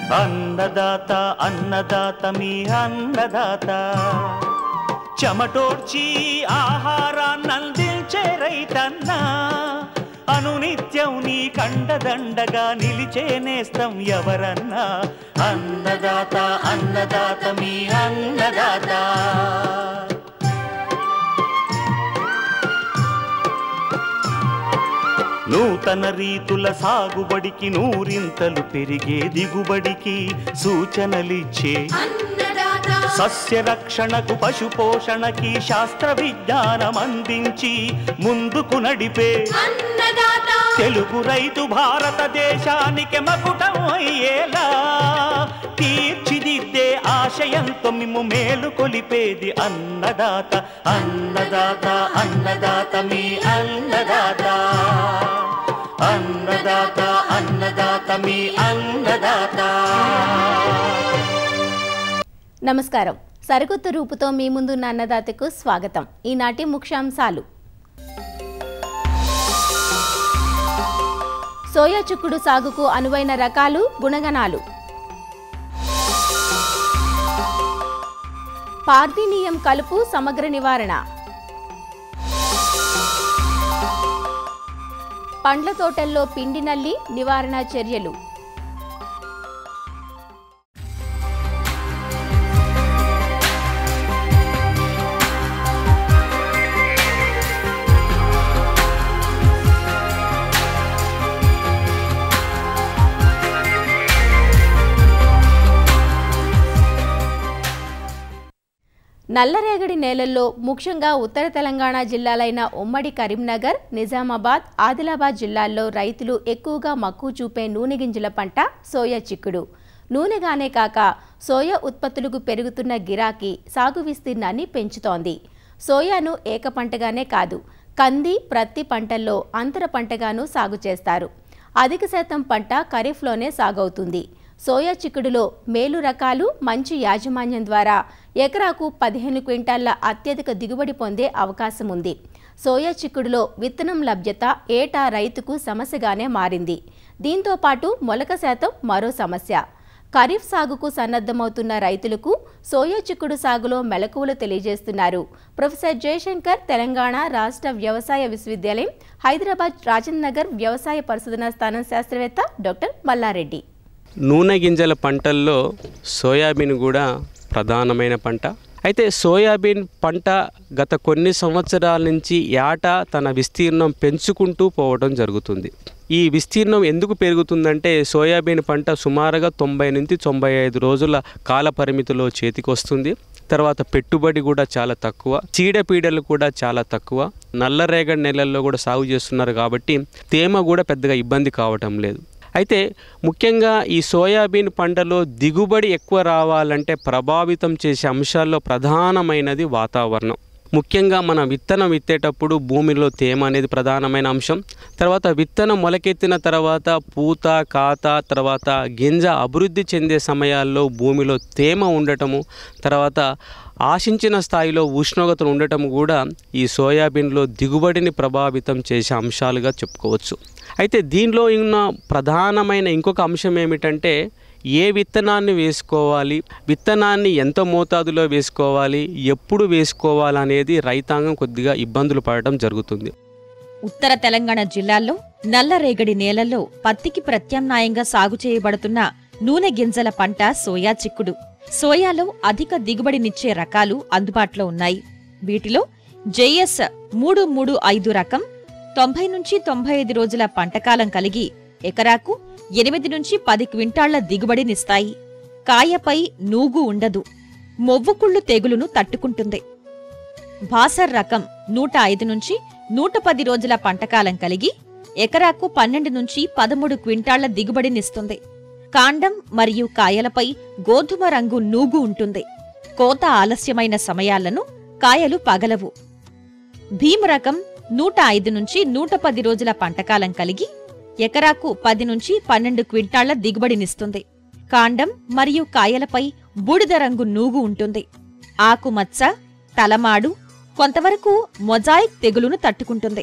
అన్నదాత అన్నదాత మీ అన్నదాత చెమటోడ్చి ఆహారాన్నందించే రైతన్నా అనునిత్యం నీ కండదండగా నిలిచే నేస్తం ఎవరన్నా అన్నదాత అన్నదాత మీ అన్నదాత నూతన రీతుల సాగుబడికి నూరింతలు పెరిగే దిగుబడికి సూచనలిచ్చే సస్య రక్షణకు పశు పోషణకి శాస్త్ర విజ్ఞానం అందించి ముందుకు నడిపే తెలుగు రైతు భారతదేశానికి మకుటం అయ్యేలా తీర్చిదిద్దే ఆశయంతో మిమ్ము మేలు కొలిపేది అన్నదాత అన్నదాత అన్నదాత మీ అన్నదాత అన్నదాత అన్నదాత మీ అన్నదాత నమస్కారం సరికొత్త రూపుతో మీ ముందున్న అన్నదాతకు స్వాగతం ఈనాటి ముఖ్యాంశాలు సోయా చిక్కుడు సాగుకు అనువైన రకాలు గుణగణాలు పార్థినీయం కలుపు సమగ్ర నివారణ పండ్ల తోటల్లో పిండి నల్లి నివారణ చర్యలు నల్లరేగడి నేలల్లో ముఖ్యంగా ఉత్తర తెలంగాణ జిల్లాలైన ఉమ్మడి కరీంనగర్ నిజామాబాద్ ఆదిలాబాద్ జిల్లాల్లో రైతులు ఎక్కువగా మక్కువ చూపే నూనె గింజల పంట సోయా చిక్కుడు నూనెగానే కాక సోయా ఉత్పత్తులకు పెరుగుతున్న గిరాకీ సాగు విస్తీర్ణాన్ని పెంచుతోంది సోయాను ఏక పంటగానే కాదు కంది ప్రత్తి పంటల్లో అంతర పంటగాను సాగు చేస్తారు అధిక శాతం పంట ఖరీఫ్లోనే సాగవుతుంది సోయా చిక్కుడులో మేలు రకాలు మంచి యాజమాన్యం ద్వారా ఎకరాకు పదిహేను క్వింటాళ్ల అత్యధిక దిగుబడి పొందే అవకాశం ఉంది సోయా చిక్కుడులో విత్తనం లభ్యత ఏటా రైతుకు సమస్యగానే మారింది దీంతో పాటు మొలక శాతం మరో సమస్య ఖరీఫ్ సాగుకు సన్నద్ధమవుతున్న రైతులకు సోయా చిక్కుడు సాగులో మెలకువలు తెలియజేస్తున్నారు ప్రొఫెసర్ జయశంకర్ తెలంగాణ రాష్ట్ర వ్యవసాయ విశ్వవిద్యాలయం హైదరాబాద్ రాజేంద్ర నగర్ వ్యవసాయ పరిశోధనా స్థానం శాస్త్రవేత్త డాక్టర్ మల్లారెడ్డి నూనె గింజల పంటల్లో సోయాబీన్ కూడా ప్రధానమైన పంట అయితే సోయాబీన్ పంట గత కొన్ని సంవత్సరాల నుంచి ఏటా తన విస్తీర్ణం పెంచుకుంటూ పోవడం జరుగుతుంది ఈ విస్తీర్ణం ఎందుకు పెరుగుతుందంటే సోయాబీన్ పంట సుమారుగా తొంభై నుంచి తొంభై ఐదు రోజుల కాల పరిమితిలో చేతికొస్తుంది తర్వాత పెట్టుబడి కూడా చాలా తక్కువ చీడపీడలు కూడా చాలా తక్కువ నల్లరేగడి నెలల్లో కూడా సాగు చేస్తున్నారు కాబట్టి తేమ కూడా పెద్దగా ఇబ్బంది కావటం లేదు అయితే ముఖ్యంగా ఈ సోయాబీన్ పంటలో దిగుబడి ఎక్కువ రావాలంటే ప్రభావితం చేసే అంశాల్లో ప్రధానమైనది వాతావరణం ముఖ్యంగా మన విత్తనం విత్తేటప్పుడు భూమిలో తేమ అనేది ప్రధానమైన అంశం తర్వాత విత్తనం మొలకెత్తిన తర్వాత పూత కాత తర్వాత గింజ అభివృద్ధి చెందే సమయాల్లో భూమిలో తేమ ఉండటము తర్వాత ఆశించిన స్థాయిలో ఉష్ణోగ్రతలు ఉండటం కూడా ఈ సోయాబీన్లో దిగుబడిని ప్రభావితం చేసే అంశాలుగా చెప్పుకోవచ్చు అయితే దీనిలో ఉన్న ప్రధానమైన ఇంకొక అంశం ఏమిటంటే ఏ విత్తనాన్ని వేసుకోవాలి విత్తనాన్ని ఎంత మోతాదులో వేసుకోవాలి ఎప్పుడు వేసుకోవాలనేది రైతాంగం కొద్దిగా ఇబ్బందులు పడటం జరుగుతుంది ఉత్తర తెలంగాణ జిల్లాల్లో నల్లరేగడి నేలల్లో పత్తికి ప్రత్యామ్నాయంగా సాగు చేయబడుతున్న నూనె గింజల పంట సోయా చిక్కుడు సోయాలో అధిక దిగుబడినిచ్చే రకాలు అందుబాటులో ఉన్నాయి వీటిలో జేఎస్ మూడు మూడు ఐదు రకం తొంభై నుంచి తొంభై ఐదు రోజుల పంటకాలం కలిగి ఎకరాకు ఎనిమిది నుంచి పది క్వింటాళ్ల దిగుబడినిస్తాయి కాయపై నూగు ఉండదు మొవ్వుకుళ్ళు తెగులును తట్టుకుంటుంది భాసర్ రకం నూట ఐదు నుంచి నూట పది రోజుల పంటకాలం కలిగి ఎకరాకు పన్నెండు నుంచి పదమూడు క్వింటాళ్ల దిగుబడినిస్తుంది కాండం మరియు కాయలపై గోధుమ రంగు నూగు ఉంటుంది కోత ఆలస్యమైన సమయాలను కాయలు పగలవు భీమ్ రకం నూట ఐదు నుంచి నూట పది రోజుల పంటకాలం కలిగి ఎకరాకు పది నుంచి పన్నెండు క్వింటాళ్ల దిగుబడినిస్తుంది కాండం మరియు కాయలపై బూడిద రంగు నూగు ఉంటుంది ఆకుమచ్చ తలమాడు కొంతవరకు మొజాయిక్ తెగులును తట్టుకుంటుంది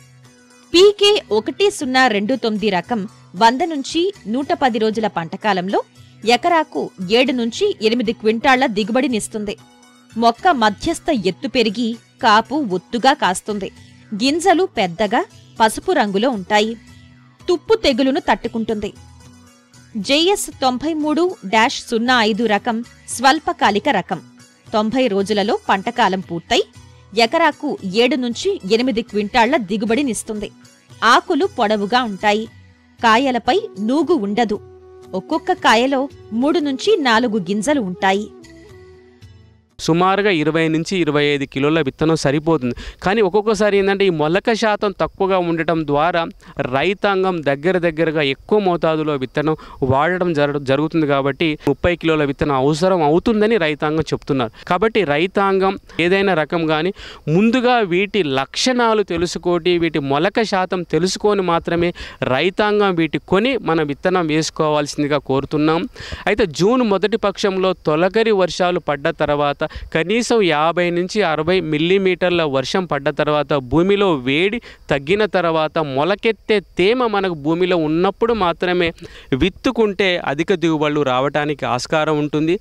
పీకే ఒకటి సున్నా రెండు తొమ్మిది రకం వంద నుంచి నూట పది రోజుల పంటకాలంలో ఎకరాకు ఏడు నుంచి ఎనిమిది క్వింటాళ్ల దిగుబడినిస్తుంది మొక్క మధ్యస్థ ఎత్తు పెరిగి కాపు ఒత్తుగా కాస్తుంది గింజలు పెద్దగా పసుపు రంగులో ఉంటాయి తుప్పు తెగులును తట్టుకుంటుంది జేఎస్ తొంభై మూడు డాష్ సున్నా ఐదు రకం స్వల్పకాలిక రకం తొంభై రోజులలో పంటకాలం పూర్తయి ఎకరాకు ఏడు నుంచి ఎనిమిది క్వింటాళ్ల దిగుబడినిస్తుంది ఆకులు పొడవుగా ఉంటాయి కాయలపై నూగు ఉండదు ఒక్కొక్క కాయలో మూడు నుంచి నాలుగు గింజలు ఉంటాయి సుమారుగా ఇరవై నుంచి ఇరవై ఐదు కిలోల విత్తనం సరిపోతుంది కానీ ఒక్కొక్కసారి ఏంటంటే ఈ మొలక శాతం తక్కువగా ఉండటం ద్వారా రైతాంగం దగ్గర దగ్గరగా ఎక్కువ మోతాదులో విత్తనం వాడడం జరగ జరుగుతుంది కాబట్టి ముప్పై కిలోల విత్తనం అవసరం అవుతుందని రైతాంగం చెప్తున్నారు కాబట్టి రైతాంగం ఏదైనా రకం కానీ ముందుగా వీటి లక్షణాలు తెలుసుకోటి వీటి మొలక శాతం తెలుసుకొని మాత్రమే రైతాంగం వీటి కొని మన విత్తనం వేసుకోవాల్సిందిగా కోరుతున్నాం అయితే జూన్ మొదటి పక్షంలో తొలకరి వర్షాలు పడ్డ తర్వాత కనీసం యాభై నుంచి అరవై మిల్లీమీటర్ల వర్షం పడ్డ తర్వాత భూమిలో వేడి తగ్గిన తర్వాత మొలకెత్తే తేమ మనకు భూమిలో ఉన్నప్పుడు మాత్రమే విత్తుకుంటే అధిక దిగుబడులు రావడానికి ఆస్కారం ఉంటుంది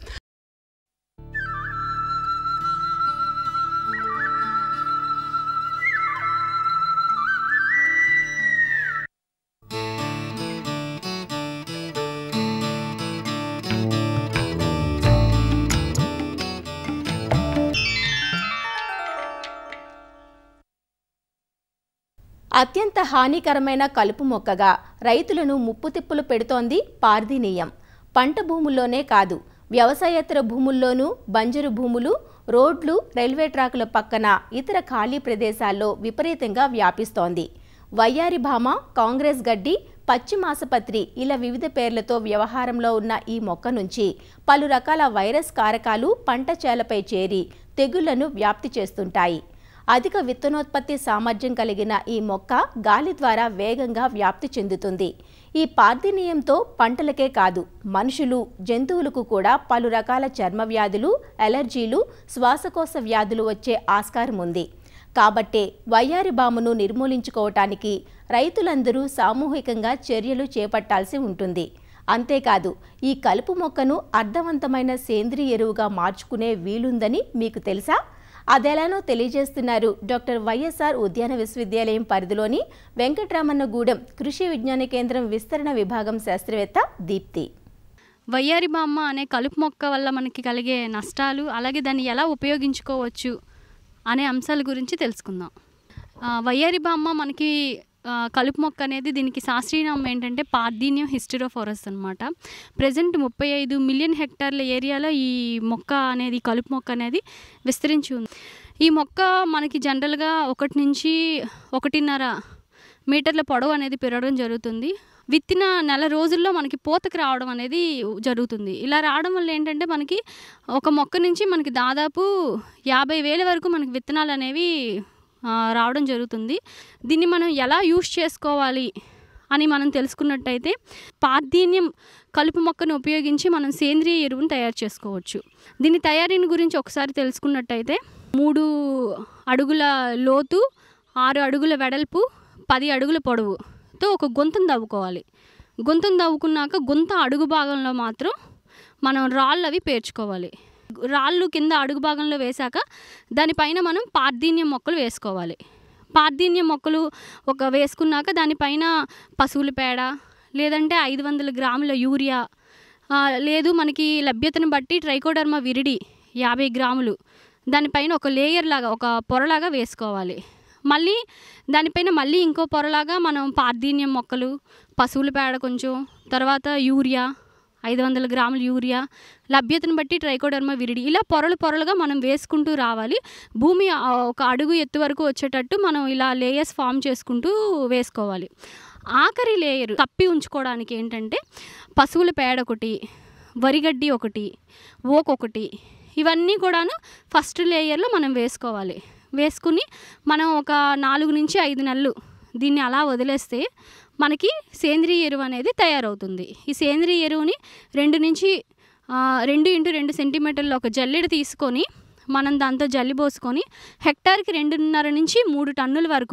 అత్యంత హానికరమైన కలుపు మొక్కగా రైతులను ముప్పుతిప్పులు పెడుతోంది పార్దీనీయం పంట భూముల్లోనే కాదు వ్యవసాయేతర భూముల్లోనూ బంజరు భూములు రోడ్లు రైల్వే ట్రాకుల పక్కన ఇతర ఖాళీ ప్రదేశాల్లో విపరీతంగా వ్యాపిస్తోంది వయ్యారి భామ కాంగ్రెస్ గడ్డి పశ్చిమాసపత్రి ఇలా వివిధ పేర్లతో వ్యవహారంలో ఉన్న ఈ మొక్క నుంచి పలు రకాల వైరస్ కారకాలు పంట చేలపై చేరి తెగుళ్లను వ్యాప్తి చేస్తుంటాయి అధిక విత్తనోత్పత్తి సామర్థ్యం కలిగిన ఈ మొక్క గాలి ద్వారా వేగంగా వ్యాప్తి చెందుతుంది ఈ పార్థినీయంతో పంటలకే కాదు మనుషులు జంతువులకు కూడా పలు రకాల చర్మ వ్యాధులు అలర్జీలు శ్వాసకోశ వ్యాధులు వచ్చే ఆస్కారం ఉంది కాబట్టే వయ్యారి బామును నిర్మూలించుకోవటానికి రైతులందరూ సామూహికంగా చర్యలు చేపట్టాల్సి ఉంటుంది అంతేకాదు ఈ కలుపు మొక్కను అర్థవంతమైన సేంద్రియ ఎరువుగా మార్చుకునే వీలుందని మీకు తెలుసా అదెలానో తెలియజేస్తున్నారు డాక్టర్ వైఎస్ఆర్ ఉద్యాన విశ్వవిద్యాలయం పరిధిలోని వెంకటరామన్నగూడెం కృషి విజ్ఞాన కేంద్రం విస్తరణ విభాగం శాస్త్రవేత్త దీప్తి వయ్యారి బామ్మ అనే కలుపు మొక్క వల్ల మనకి కలిగే నష్టాలు అలాగే దాన్ని ఎలా ఉపయోగించుకోవచ్చు అనే అంశాల గురించి తెలుసుకుందాం ఆ, వయ్యారి బామ్మ మనకి ఆ, కలుపు మొక్క అనేది దీనికి శాస్త్రీయనామం ఏంటంటే పార్దీనియం హిస్టరోఫోరస్ అనమాట ప్రజెంట్ ముప్పై ఐదు మిలియన్ హెక్టార్ల ఏరియాలో ఈ మొక్క అనేది కలుపు మొక్క అనేది విస్తరించి ఉంది ఈ మొక్క మనకి జనరల్గా ఒకటి నుంచి ఒకటిన్నర మీటర్ల పొడవు అనేది పెరగడం జరుగుతుంది విత్తిన నెల రోజుల్లో మనకి పూతకి రావడం అనేది జరుగుతుంది ఇలా రావడం వల్ల ఏంటంటే మనకి ఒక మొక్క నుంచి మనకి దాదాపు యాభై వేల వరకు మనకి విత్తనాలు అనేవి ఆ, రావడం జరుగుతుంది దీన్ని మనం ఎలా యూస్ చేసుకోవాలి అని మనం తెలుసుకున్నట్టయితే పార్థీన్యం కలుపు మొక్కను ఉపయోగించి మనం సేంద్రియ ఎరువును తయారు చేసుకోవచ్చు దీని తయారీని గురించి ఒకసారి తెలుసుకున్నట్టయితే మూడు అడుగుల లోతు ఆరు అడుగుల వెడల్పు పది అడుగుల పొడవుతో ఒక గొంతును తవ్వుకోవాలి గొంతును తవ్వుకున్నాక గుంత అడుగు భాగంలో మాత్రం మనం రాళ్ళు అవి పేర్చుకోవాలి రాళ్ళు కింద అడుగు భాగంలో వేశాక దానిపైన మనం పార్థీన్యం మొక్కలు వేసుకోవాలి పార్థీన్యం మొక్కలు ఒక వేసుకున్నాక దానిపైన పశువుల పేడ లేదంటే ఐదు వందల గ్రాముల యూరియా ఆ, లేదు మనకి లభ్యతను బట్టి ట్రైకోడర్మా విరిడి యాభై గ్రాములు దానిపైన ఒక లేయర్ లాగా ఒక పొరలాగా వేసుకోవాలి మళ్ళీ దానిపైన మళ్ళీ ఇంకో పొరలాగా మనం పార్థీన్యం మొక్కలు పశువుల పేడ కొంచెం తర్వాత యూరియా ఐదు వందల గ్రాముల యూరియా లభ్యతను బట్టి ట్రైకోడర్మా విరిడి ఇలా పొరలు పొరలుగా మనం వేసుకుంటూ రావాలి భూమి ఆ, ఒక అడుగు ఎత్తు వరకు వచ్చేటట్టు మనం ఇలా లేయర్స్ ఫామ్ చేసుకుంటూ వేసుకోవాలి ఆఖరి లేయర్ కప్పి ఉంచుకోవడానికి ఏంటంటే పశువుల పేడ ఒకటి వరిగడ్డి ఒకటి ఓకొకటి ఇవన్నీ కూడాను ఫస్ట్ లేయర్లో మనం వేసుకోవాలి వేసుకుని మనం ఒక నాలుగు నుంచి ఐదు నెలలు దీన్ని అలా వదిలేస్తే మనకి సేంద్రియ ఎరువు అనేది తయారవుతుంది ఈ సేంద్రియ ఎరువుని రెండు నుంచి ఆ, రెండు ఇంటూ రెండు సెంటీమీటర్ల ఒక జల్లెడ తీసుకొని మనం దాంతో జల్లి పోసుకొని హెక్టార్కి రెండున్నర నుంచి మూడు టన్నుల వరకు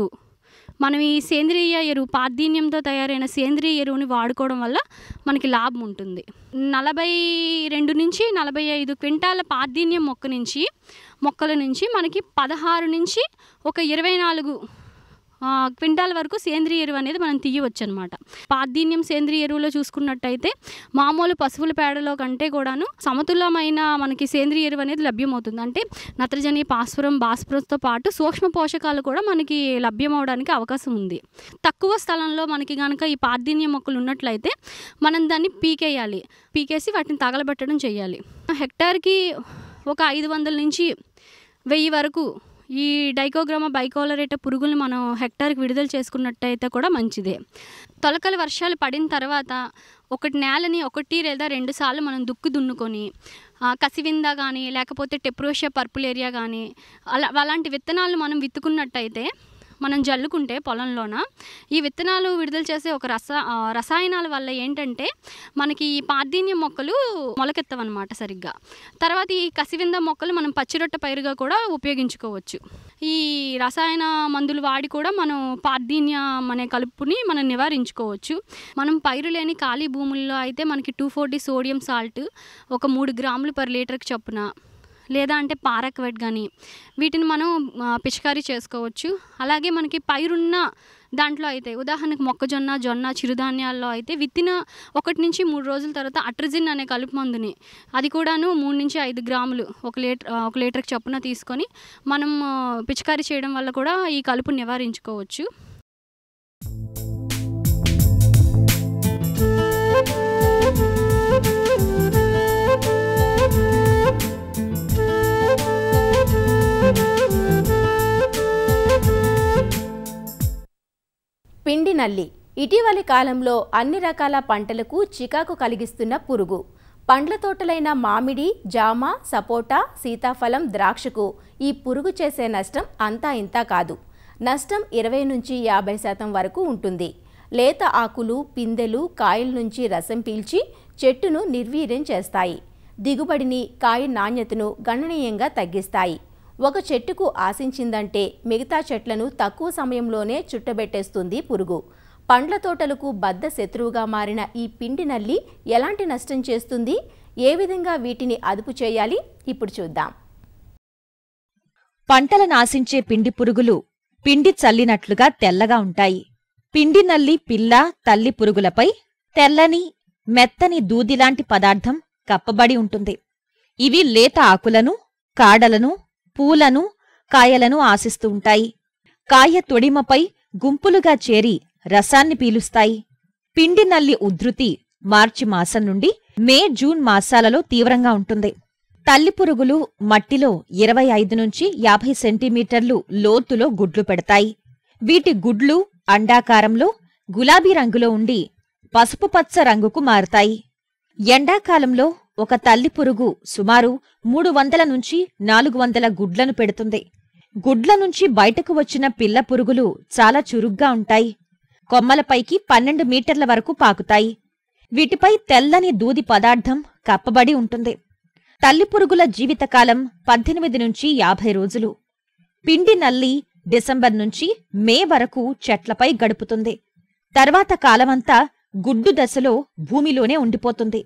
మనం ఈ సేంద్రియ ఎరువు పార్థీన్యంతో తయారైన సేంద్రియ ఎరువుని వాడుకోవడం వల్ల మనకి లాభం ఉంటుంది నలభై రెండు నుంచి నలభై ఐదు క్వింటాల పార్థీన్యం మొక్క నుంచి మొక్కల నుంచి మనకి పదహారు నుంచి ఒక ఇరవై నాలుగు ఆ, క్వింటాల్ వరకు సేంద్రియ ఎరువు అనేది మనం తీయవచ్చు అనమాట పార్థీన్యం సేంద్రియ ఎరువులో చూసుకున్నట్టయితే మామూలు పశువుల పేడలో కంటే కూడాను సమతుల్యమైన మనకి సేంద్రియ ఎరువు అనేది లభ్యమవుతుంది అంటే నత్రజని పాస్ఫరం భాస్ఫరస్తో పాటు సూక్ష్మ పోషకాలు కూడా మనకి లభ్యమవడానికి అవకాశం ఉంది తక్కువ స్థలంలో మనకి కనుక ఈ పార్థీన్య మొక్కలు ఉన్నట్లయితే మనం దాన్ని పీకేయాలి పీకేసి వాటిని తగలబెట్టడం చేయాలి హెక్టార్కి ఒక ఐదు వందల నుంచి వెయ్యి వరకు ఈ డైకోగ్రామా బైకోలరేట పురుగుల్ని మనం హెక్టార్కి విడుదల చేసుకున్నట్టయితే కూడా మంచిదే తొలకల వర్షాలు పడిన తర్వాత ఒకటి నేలని ఒకటి లేదా రెండు సార్లు మనం దుక్కు దున్నుకొని ఆ, కసివింద కానీ లేకపోతే టెప్రోషియా పర్పుల్ ఏరియా కానీ అలా అలాంటి విత్తనాలు మనం విత్తుకున్నట్టయితే మనం జల్లుకుంటే పొలంలోన ఈ విత్తనాలు విడుదల చేసే ఒక రస ఆ, రసాయనాల వల్ల ఏంటంటే మనకి ఈ పార్థీన్య మొక్కలు మొలకెత్తవన్నమాట సరిగ్గా తర్వాత ఈ కసివింద మొక్కలు మనం పచ్చిరొట్ట పైరుగా కూడా ఉపయోగించుకోవచ్చు ఈ రసాయన మందులు వాడి కూడా మనం పార్థీన్యం అనే కలుపుని మనం నివారించుకోవచ్చు మనం పైరు లేని ఖాళీ భూముల్లో అయితే మనకి టూ ఫోర్టీ సోడియం సాల్ట్ ఒక మూడు గ్రాములు పర్ లీటర్కి చొప్పున లేదా అంటే పారక్వెట్ కానీ వీటిని మనం ఆ, పిచికారీ చేసుకోవచ్చు అలాగే మనకి పైరున్న దాంట్లో అయితే ఉదాహరణకు మొక్కజొన్న జొన్న చిరుధాన్యాల్లో అయితే విత్తిన ఒకటి నుంచి మూడు రోజుల తర్వాత అట్రజిన్ అనే కలుపు మందుని అది కూడాను మూడు నుంచి ఐదు గ్రాములు ఒక లీటర్ ఆ, ఒక లీటర్కి చొప్పున తీసుకొని మనం ఆ, పిచికారీ చేయడం వల్ల కూడా ఈ కలుపు నివారించుకోవచ్చు పిండి నల్లి ఇటీవలి కాలంలో అన్ని రకాల పంటలకు చికాకు కలిగిస్తున్న పురుగు పండ్ల తోటలైన మామిడి జామ సపోటా సీతాఫలం ద్రాక్షకు ఈ పురుగు చేసే నష్టం అంతా ఇంతా కాదు నష్టం ఇరవై నుంచి యాభై శాతం వరకు ఉంటుంది లేత ఆకులు పిందెలు కాయల నుంచి రసం పీల్చి చెట్టును నిర్వీర్యం చేస్తాయి దిగుబడిని కాయ నాణ్యతను గణనీయంగా తగ్గిస్తాయి ఒక చెట్టుకు ఆశించిందంటే మిగతా చెట్లను తక్కువ సమయంలోనే చుట్టబెట్టేస్తుంది పురుగు పండ్ల తోటలకు బద్ద శత్రువుగా మారిన ఈ పిండి నల్లి ఎలాంటి నష్టం చేస్తుంది ఏ విధంగా వీటిని అదుపు చేయాలి ఇప్పుడు చూద్దాం పంటల నాశించే పిండి పురుగులు పిండి చల్లినట్లుగా తెల్లగా ఉంటాయి పిండి నల్లి పిల్ల తల్లి పురుగులపై తెల్లని మెత్తని దూదిలాంటి పదార్థం కప్పబడి ఉంటుంది ఇవి లేత ఆకులను కాడలను పూలను కాయలను ఆశిస్తూ ఉంటాయి కాయ తొడిమపై గుంపులుగా చేరి రసాన్ని పీలుస్తాయి పిండి నల్లి ఉధృతి మార్చి మాసం నుండి మే జూన్ మాసాలలో తీవ్రంగా ఉంటుంది తల్లి పురుగులు మట్టిలో ఇరవై ఐదు నుంచి యాభై సెంటీమీటర్లు లోతులో గుడ్లు పెడతాయి వీటి గుడ్లు అండాకారంలో గులాబీ రంగులో ఉండి పసుపు పచ్చ రంగుకు మారుతాయి ఎండాకాలంలో ఒక తల్లి పురుగు సుమారు మూడు వందల నుంచి నాలుగు వందల గుడ్లను పెడుతుంది గుడ్ల నుంచి బయటకు వచ్చిన పిల్ల పురుగులు చాలా చురుగ్గా ఉంటాయి కొమ్మలపైకి పన్నెండు మీటర్ల వరకు పాకుతాయి వీటిపై తెల్లని దూది పదార్థం కప్పబడి ఉంటుంది తల్లి పురుగుల జీవితకాలం పద్దెనిమిది నుంచి యాభై రోజులు పిండి నల్లి డిసెంబర్ నుంచి మే వరకు చెట్లపై గడుపుతుంది తర్వాత కాలమంతా గుడ్డు దశలో భూమిలోనే ఉండిపోతుంది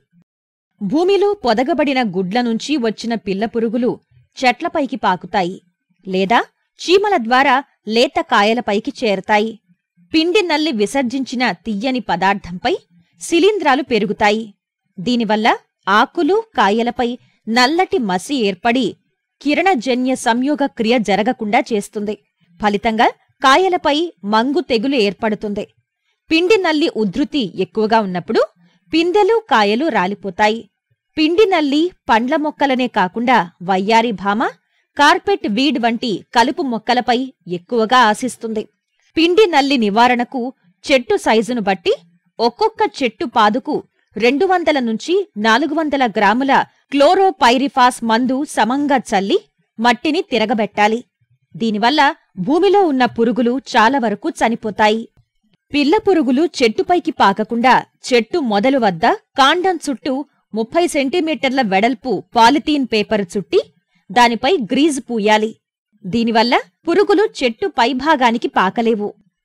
భూమిలో పొదగబడిన గుడ్ల నుంచి వచ్చిన పిల్ల పురుగులు చెట్లపైకి పాకుతాయి లేదా చీమల ద్వారా లేత కాయలపైకి చేరతాయి పిండి నల్లి విసర్జించిన తియ్యని పదార్థంపై శిలీంధ్రాలు పెరుగుతాయి దీనివల్ల ఆకులు కాయలపై నల్లటి మసి ఏర్పడి కిరణజన్య సంయోగ క్రియ జరగకుండా చేస్తుంది ఫలితంగా కాయలపై మంగు తెగులు ఏర్పడుతుంది పిండి నల్లి ఉధృతి ఎక్కువగా ఉన్నప్పుడు పిందెలు కాయలు రాలిపోతాయి పిండి నల్లి పండ్ల మొక్కలనే కాకుండా వయ్యారి భామ కార్పెట్ వీడ్ వంటి కలుపు మొక్కలపై ఎక్కువగా ఆశిస్తుంది పిండి నల్లి నివారణకు చెట్టు సైజును బట్టి ఒక్కొక్క చెట్టు పాదుకు రెండు వందల నుంచి నాలుగు వందల గ్రాముల క్లోరోపైరిఫాస్ మందు సమంగా చల్లి మట్టిని తిరగబెట్టాలి దీనివల్ల భూమిలో ఉన్న పురుగులు చాలా వరకు చనిపోతాయి పిల్ల పురుగులు చెట్టుపైకి పాకకుండా చెట్టు మొదలు వద్ద కాండం చుట్టూ ముప్పై సెంటీమీటర్ల వెడల్పు పాలిథీన్ పేపర్ చుట్టి దానిపై గ్రీజు పూయాలి దీనివల్ల పురుగులు చెట్టు పైభాగానికి పాకలేవు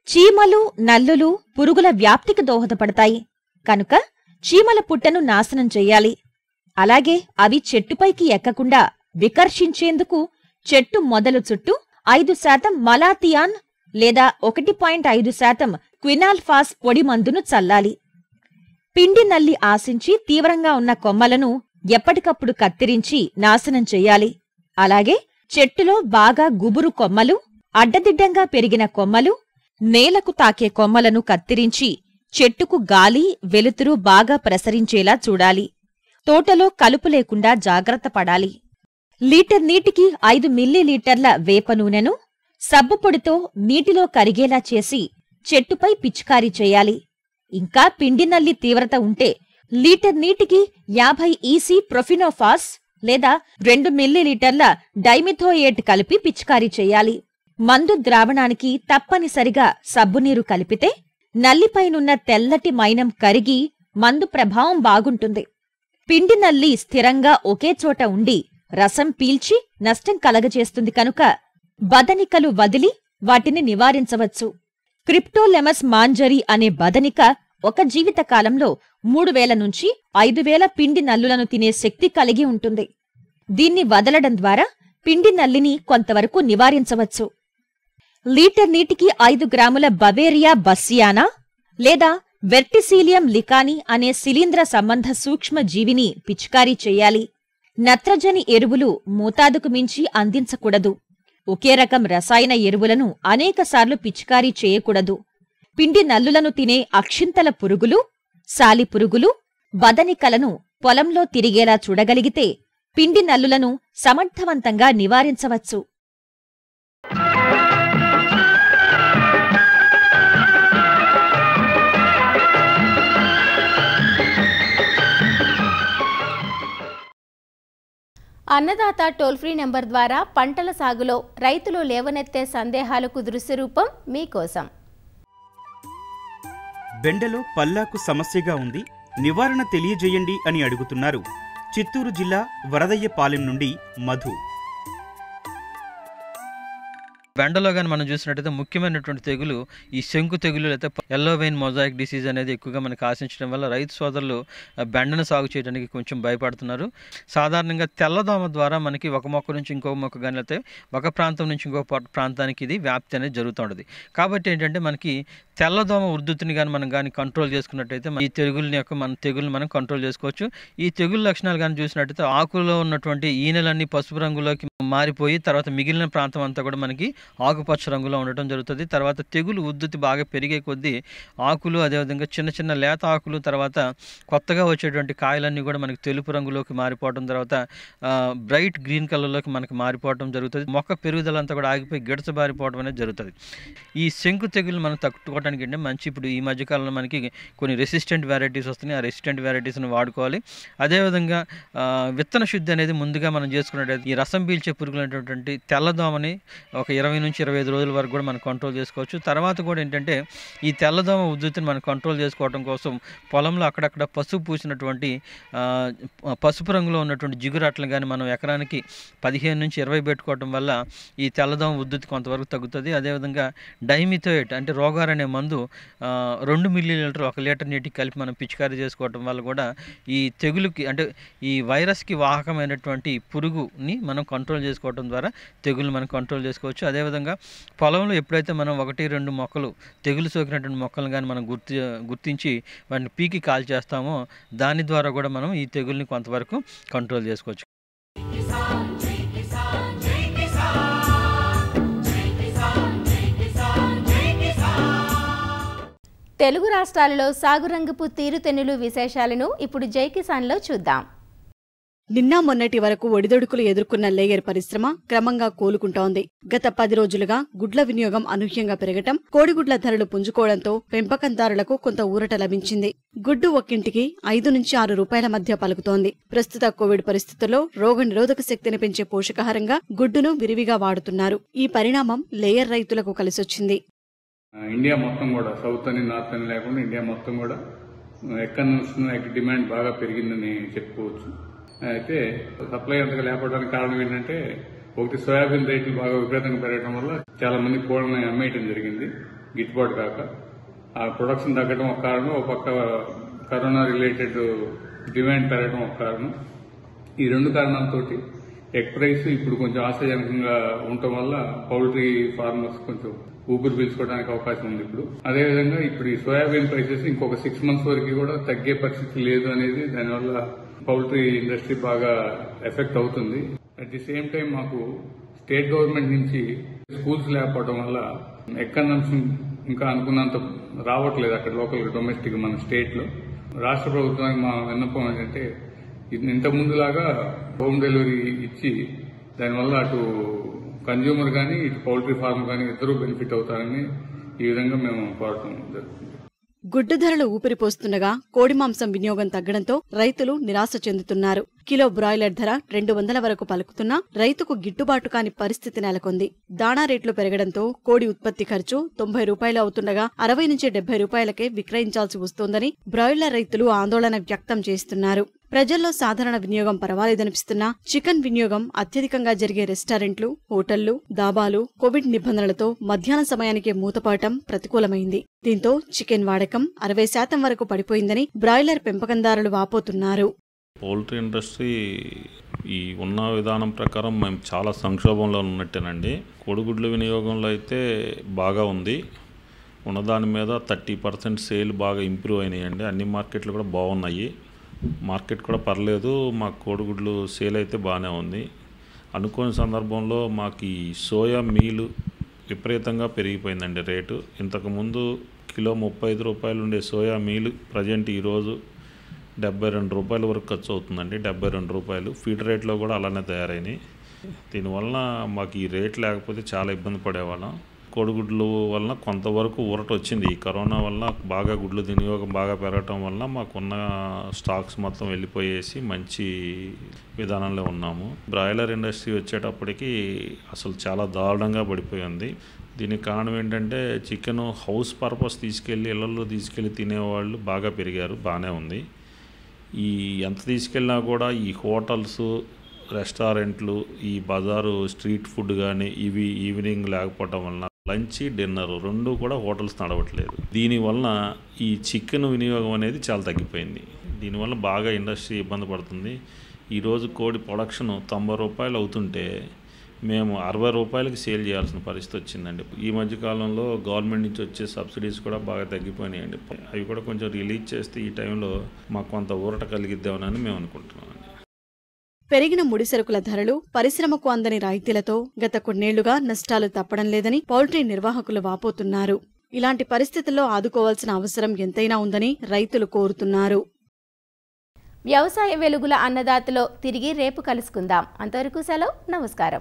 చీమలు నల్లులు పురుగుల వ్యాప్తికి దోహదపడతాయి కనుక చీమల పుట్టను నాశనం చెయ్యాలి అలాగే అవి చెట్టుపైకి ఎక్కకుండా వికర్షించేందుకు చెట్టు మొదలు చుట్టూ ఐదు శాతం మలాథియాన్ లేదా ఒకటి పాయింట్ ఐదు శాతం క్వినాల్ఫాస్ పొడి మందును చల్లాలి పిండి నల్లి ఆశించి తీవ్రంగా ఉన్న కొమ్మలను ఎప్పటికప్పుడు కత్తిరించి నాశనం చెయ్యాలి అలాగే చెట్టులో బాగా గుబురు కొమ్మలు అడ్డదిడ్డంగా పెరిగిన కొమ్మలు నేలకు తాకే కొమ్మలను కత్తిరించి చెట్టుకు గాలి వెలుతురు బాగా ప్రసరించేలా చూడాలి తోటలో కలుపు లేకుండా జాగ్రత్త పడాలి లీటర్ నీటికి ఐదు మిల్లీలీటర్ల వేప నూనెను సబ్బు పొడితో నీటిలో కరిగేలా చేసి చెట్టుపై పిచికారీ చేయాలి ఇంకా పిండి నల్లి తీవ్రత ఉంటే లీటర్ నీటికి యాభై ఈసీ ప్రొఫినోఫాస్ లేదా రెండు మిల్లీలీటర్ల డైమిథోయేట్ కలిపి పిచికారీ చేయాలి మందు ద్రావణానికి తప్పనిసరిగా సబ్బునీరు కలిపితే నల్లిపైనున్న తెల్లటి మైనం కరిగి మందు ప్రభావం బాగుంటుంది పిండి నల్లి స్థిరంగా ఒకే చోట ఉండి రసం పీల్చి నష్టం కలగజేస్తుంది కనుక బదనికలు వదిలి వాటిని నివారించవచ్చు క్రిప్టోలెమస్ మాంజరీ అనే బదనిక ఒక జీవితకాలంలో మూడు వేల నుంచి ఐదు వేల పిండి నల్లులను తినే శక్తి కలిగి ఉంటుంది దీన్ని వదలడం ద్వారా పిండి నల్లిని కొంతవరకు నివారించవచ్చు లీటర్ నీటికి ఐదు గ్రాముల బవేరియా బస్సియానా లేదా వెర్టిసీలియం లికాని అనే శిలీంద్ర సంబంధ సూక్ష్మ జీవిని పిచికారీ చేయాలి నత్రజని ఎరువులు మోతాదుకు మించి అందించకూడదు ఒకే రకం రసాయన ఎరువులను అనేకసార్లు పిచికారీ చేయకూడదు పిండి నల్లులను తినే అక్షింతల పురుగులు సాలి పురుగులు బదనికలను పొలంలో తిరిగేలా చూడగలిగితే పిండి నల్లులను సమర్థవంతంగా నివారించవచ్చు అన్నదాత టోల్ ఫ్రీ నెంబర్ ద్వారా పంటల సాగులో రైతులు లేవనెత్తే సందేహాలకు దృశ్యరూపం మీకోసం బెండలో పల్లాకు సమస్యగా ఉంది నివారణ తెలియజేయండి అని అడుగుతున్నారు చిత్తూరు జిల్లా వరదయ్యపాలెం నుండి మధు బెండలో కానీ మనం చూసినట్టయితే ముఖ్యమైనటువంటి తెగులు ఈ శంకు తెగులు లేదా ఎల్లో వెయిన్ మొజాయిక్ డిసీజ్ అనేది ఎక్కువగా మనకు ఆశించడం వల్ల రైతు సోదరులు ఆ, బెండను సాగు చేయడానికి కొంచెం భయపడుతున్నారు సాధారణంగా తెల్లదోమ ద్వారా మనకి ఒక మొక్క నుంచి ఇంకో మొక్క కానీ లేకపోతే ఒక ప్రాంతం నుంచి ఇంకో ప- ప్రాంతానికి ఇది వ్యాప్తి అనేది జరుగుతూ ఉంటుంది కాబట్టి ఏంటంటే మనకి తెల్లదోమ ఉద్ధృతిని కానీ మనం కానీ కంట్రోల్ చేసుకున్నట్టయితే మన ఈ తెగుల్ని యొక్క మన తెగుల్ని మనం కంట్రోల్ చేసుకోవచ్చు ఈ తెగులు లక్షణాలు కానీ చూసినట్టయితే ఆకులో ఉన్నటువంటి ఈనెలన్నీ పసుపు రంగులోకి మారిపోయి తర్వాత మిగిలిన ప్రాంతం అంతా కూడా మనకి ఆకుపచ్చ రంగులో ఉండటం జరుగుతుంది తర్వాత తెగులు ఉద్ధృతి బాగా పెరిగే కొద్దీ ఆకులు అదేవిధంగా చిన్న చిన్న లేత ఆకులు తర్వాత కొత్తగా వచ్చేటువంటి కాయలన్నీ కూడా మనకి తెలుపు రంగులోకి మారిపోవడం తర్వాత బ్రైట్ గ్రీన్ కలర్లోకి మనకి మారిపోవడం జరుగుతుంది మొక్క పెరుగుదల అంతా కూడా ఆగిపోయి గిడసబారిపోవడం అనేది జరుగుతుంది ఈ శంకు తెగులు మనం తట్టుకోవడానికి అంటే మంచి ఇప్పుడు ఈ మధ్యకాలంలో మనకి కొన్ని రెసిస్టెంట్ వెరైటీస్ వస్తున్నాయి ఆ రెసిస్టెంట్ వెరైటీస్ని వాడుకోవాలి అదేవిధంగా ఆ, విత్తన శుద్ధి అనేది ముందుగా మనం చేసుకున్నట్టయితే ఈ రసం పీల్చే పురుగులు అనేటువంటి తెల్లదోమని ఒక ఇరవై నుంచి ఇరవై ఐదు రోజుల వరకు కూడా మనం కంట్రోల్ చేసుకోవచ్చు తర్వాత కూడా ఏంటంటే ఈ తెల్లదోమ ఉద్ధృతిని మనం కంట్రోల్ చేసుకోవడం కోసం పొలంలో అక్కడక్కడ పసుపు పూసినటువంటి ఆ, పసుపు రంగులో ఉన్నటువంటి జిగురాట్లను కానీ మనం ఎకరానికి పదిహేను నుంచి ఇరవై పెట్టుకోవడం వల్ల ఈ తెల్లదోమ ఉద్ధృతి కొంతవరకు తగ్గుతుంది అదేవిధంగా డైమిథోయేట్ అంటే రోగార్ అనే మందు ఆ, రెండు మిల్లీ లీటర్ ఒక లీటర్ నీటికి కలిపి మనం పిచికారీ చేసుకోవడం వల్ల కూడా ఈ తెగులుకి అంటే ఈ వైరస్కి వాహకమైనటువంటి పురుగుని మనం కంట్రోల్ చేసుకోవడం ద్వారా తెగులు మనం కంట్రోల్ చేసుకోవచ్చు అదేవిధంగా పొలంలో ఎప్పుడైతే మనం ఒకటి రెండు మొక్కలు తెగులు సోకినటువంటి మొక్కలను కానీ మనం గుర్తి గుర్తించి వాటిని పీకి కాల్ చేస్తామో దాని ద్వారా కూడా మనం ఈ తెగుల్ని కొంతవరకు కంట్రోల్ చేసుకోవచ్చు తెలుగు రాష్ట్రాలలో సాగురంగపు తీరుతెన్నులు విశేషాలను ఇప్పుడు జై కిసాన్లో చూద్దాం నిన్న మొన్నటి వరకు ఒడిదొడుకులు ఎదుర్కొన్న లేయర్ పరిశ్రమ క్రమంగా కోలుకుంటోంది గత పది రోజులుగా గుడ్ల వినియోగం అనూహ్యంగా పెరగటం కోడిగుడ్ల ధరలు పుంజుకోవడంతో పెంపకందారులకు కొంత ఊరట లభించింది గుడ్డు ఒక్కింటికి ఐదు నుంచి ఆరు రూపాయల మధ్య పలుకుతోంది ప్రస్తుత కోవిడ్ పరిస్థితుల్లో రోగ నిరోధక శక్తిని పెంచే పోషకాహారంగా గుడ్డును విరివిగా వాడుతున్నారు ఈ పరిణామం లేయర్ రైతులకు కలిసొచ్చింది ఆ, ఇండియా మొత్తం కూడా సౌత్ అని నార్త్ అని లేకుండా ఇండియా మొత్తం కూడా ఎక్కడ నుంచి ఎక్కడ డిమాండ్ బాగా పెరిగిందని చెప్పుకోవచ్చు అయితే సప్లై అంతగా లేకపోవడానికి కారణం ఏంటంటే ఒకటి సోయాబీన్ రేట్లు బాగా విపరీతంగా పెరగడం వల్ల చాలా మంది కోళ్ళని అమ్మేయటం జరిగింది గిట్టుబాటు కాక ఆ ప్రొడక్షన్ తగ్గడం ఒక కారణం ఒక పక్క కరోనా రిలేటెడ్ డిమాండ్ పెరగడం ఒక కారణం ఈ రెండు కారణాలతోటి ఎగ్ ప్రైస్ ఇప్పుడు కొంచెం ఆశాజనకంగా ఉండటం వల్ల పౌల్ట్రీ ఫార్మర్స్ కొంచెం ఊపిరి పీల్చుకోవడానికి అవకాశం ఉంది ఇప్పుడు అదేవిధంగా ఇప్పుడు ఈ సోయాబీన్ ప్రైసెస్ ఇంకొక సిక్స్ మంత్స్ వరకు కూడా తగ్గే పరిస్థితి లేదు అనేది దానివల్ల పౌల్ట్రీ ఇండస్ట్రీ బాగా ఎఫెక్ట్ అవుతుంది అట్ ది సేమ్ టైం మాకు స్టేట్ గవర్నమెంట్ నుంచి స్కూల్స్ లేకపోవడం వల్ల ఎగ్ కన్సంప్షన్ ఇంకా అనుకున్నంత రావట్లేదు అక్కడ లోకల్ డొమెస్టిక్ మన స్టేట్ లో రాష్ట్ర ప్రభుత్వానికి మా విన్నపం ఏంటంటే ఇది ఇంత ముందులాగా హోమ్ డెలివరీ ఇచ్చి దానివల్ల అటు కన్జ్యూమర్ కానీ ఇటు పౌల్ట్రీ ఫార్మ్ కానీ ఇద్దరూ బెనిఫిట్ అవుతారని ఈ విధంగా మేము కోరటం జరుగుతుంది గుడ్డు ధరలు ఊపిరిపోస్తుండగా కోడి మాంసం వినియోగం తగ్గడంతో రైతులు నిరాశ చెందుతున్నారు కిలో బ్రాయిలర్ ధర రెండు వందల వరకు పలుకుతున్నా రైతుకు గిట్టుబాటు కాని పరిస్థితి నెలకొంది దాణా రేట్లు పెరగడంతో కోడి ఉత్పత్తి ఖర్చు తొంభై రూపాయలు అవుతుండగా అరవై నుంచి డెబ్బై రూపాయలకే విక్రయించాల్సి వస్తోందని బ్రాయిలర్ రైతులు ఆందోళన వ్యక్తం చేస్తున్నారు ప్రజల్లో సాధారణ వినియోగం పర్వాలేదనిపిస్తున్నా చికెన్ వినియోగం అత్యధికంగా జరిగే రెస్టారెంట్లు హోటళ్లు దాబాలు కోవిడ్ నిబంధనలతో మధ్యాహ్న సమయానికే మూతపాటం ప్రతికూలమైంది దీంతో చికెన్ వాడకం అరవై శాతం వరకు పడిపోయిందని బ్రాయిలర్ పెంపకందారులు వాపోతున్నారు పౌల్ట్రీ ఇండస్ట్రీ ఈ ఉన్న విధానం ప్రకారం మేము చాలా సంక్షోభంలో ఉన్నట్టేనండి కోడిగుడ్ల వినియోగంలో అయితే బాగా ఉంది ఉన్నదాని మీద థర్టీ పర్సెంట్ సేల్ బాగా ఇంప్రూవ్ అయినాయండి అన్ని మార్కెట్లు కూడా బాగున్నాయి మార్కెట్ కూడా పర్లేదు మా కోడిగుడ్లు సేల్ అయితే బాగానే ఉంది అనుకోని సందర్భంలో మాకు ఈ సోయా మీలు విపరీతంగా పెరిగిపోయిందండి రేటు ఇంతకుముందు కిలో ముప్పై ఐదు రూపాయలు ఉండే సోయా మీలు ప్రజెంట్ ఈరోజు డెబ్బై రెండు రూపాయల వరకు ఖర్చు అవుతుందండి డెబ్బై రెండు రూపాయలు ఫీడ్ రేట్లో కూడా అలానే తయారైనాయి దీనివల్ల మాకు ఈ రేట్ లేకపోతే చాలా ఇబ్బంది పడేవాళ్ళం కోడిగుడ్లు వలన కొంతవరకు ఊరట వచ్చింది ఈ కరోనా వల్ల బాగా గుడ్లు వినియోగం బాగా పెరగటం వల్ల మాకున్న స్టాక్స్ మొత్తం వెళ్ళిపోయేసి మంచి విధానంలో ఉన్నాము బ్రాయిలర్ ఇండస్ట్రీ వచ్చేటప్పటికి అసలు చాలా దారుణంగా పడిపోయింది దీనికి కారణం ఏంటంటే చికెన్ హౌస్ పర్పస్ తీసుకెళ్ళి ఇళ్లలో తీసుకెళ్ళి తినేవాళ్ళు బాగా పెరిగారు బాగానే ఉంది ఈ ఎంత తీసుకెళ్ళినా కూడా ఈ హోటల్స్ రెస్టారెంట్లు ఈ బజారు స్ట్రీట్ ఫుడ్ కానీ ఇవి ఈవినింగ్ లేకపోవటం వలన లంచ్ డిన్నర్ రెండు కూడా హోటల్స్ నడవట్లేదు దీనివలన ఈ చికెన్ వినియోగం అనేది చాలా తగ్గిపోయింది దీనివల్ల బాగా ఇండస్ట్రీ ఇబ్బంది పడుతుంది ఈరోజు కోడి ప్రొడక్షన్ తొంభై రూపాయలు అవుతుంటే మేము అరవై రూపాయలకి సేల్ చేయాల్సిన పరిస్థితి వచ్చిందండి ఈ మధ్య కాలంలో గవర్నమెంట్ నుంచి వచ్చే సబ్సిడీస్ కూడా బాగా తగ్గిపోయినాయండి అవి కూడా కొంచెం రిలీజ్ చేస్తే ఈ టైంలో మాకు కొంత ఊరట కలిగిద్దామని మేము అనుకుంటున్నాం పెరిగిన ముడిసరుకుల ధరలు పరిశ్రమకు అందని రాయితీలతో గత కొన్నేళ్లుగా నష్టాలు తప్పడం లేదని పౌల్ట్రీ నిర్వాహకులు వాపోతున్నారు ఇలాంటి పరిస్థితుల్లో ఆదుకోవాల్సిన అవసరం ఎంతైనా ఉందని రైతులు కోరుతున్నారు వ్యవసాయ వెలుగుల అన్నదాతలో తిరిగి రేపు కలుసుకుందాం అంతవరకు సెలవు నమస్కారం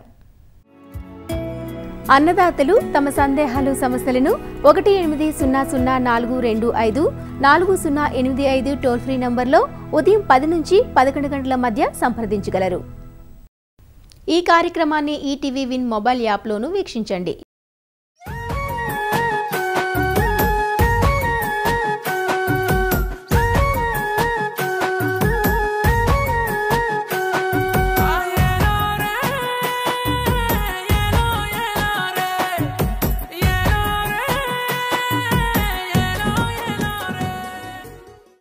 అన్నదాతలు తమ సందేహాలు సమస్యలను ఒకటి ఎనిమిది సున్నా సున్నా నాలుగు రెండు ఐదు నాలుగు సున్నా ఎనిమిది ఐదు టోల్ ఫ్రీ నంబర్లో ఉదయం పది నుంచి పదకొండు గంటల మధ్య సంప్రదించగలరు ఈ కార్యక్రమాన్ని ఈటీవీ విన్ మొబైల్ యాప్లోనూ వీక్షించండి